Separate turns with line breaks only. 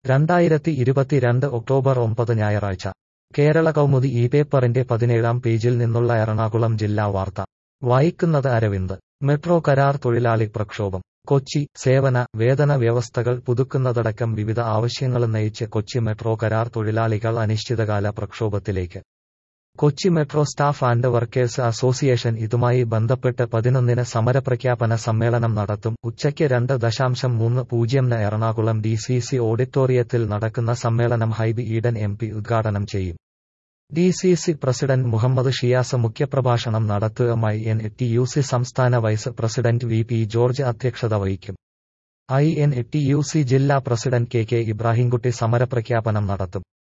രണ്ടായിരത്തി ഇരുപത്തിരണ്ട് ഒക്ടോബർ ഒമ്പത് ഞായറാഴ്ച കേരള കൗമുദി ഈ പേപ്പറിന്റെ പതിനേഴാം പേജിൽ നിന്നുള്ള എറണാകുളം ജില്ലാ വാർത്ത വായിക്കുന്നത് അരവിന്ദ് മെട്രോ കരാർ തൊഴിലാളി പ്രക്ഷോഭം കൊച്ചി സേവന വേതന വ്യവസ്ഥകൾ പുതുക്കുന്നതടക്കം വിവിധ ആവശ്യങ്ങളുന്നയിച്ച് കൊച്ചി മെട്രോ കരാർ തൊഴിലാളികൾ അനിശ്ചിതകാല പ്രക്ഷോഭത്തിലേക്ക് Kochi metro staff and workers association ഇതുമായി ബന്ധപ്പെട്ട് പതിനൊന്നിന് സമരപ്രഖ്യാപന സമ്മേളനം നടത്തും ഉച്ചയ്ക്ക് രണ്ട് ദശാംശം മൂന്ന് പൂജ്യംന് എറണാകുളം ഡി സി സി ഓഡിറ്റോറിയത്തിൽ നടക്കുന്ന സമ്മേളനം ഹൈബി ഈഡൻ എം പി ഉദ്ഘാടനം ചെയ്യും D C DCC president Muhammad Shiyas മുഖ്യപ്രഭാഷണം നടത്തുകയുമായി എൻ ടി യു സി സംസ്ഥാന vice president V P George അധ്യക്ഷത വഹിക്കും INTUC ജില്ലാ പ്രസിഡന്റ് കെ കെ ഇബ്രാഹിംകുട്ടി സമരപ്രഖ്യാപനം നടത്തും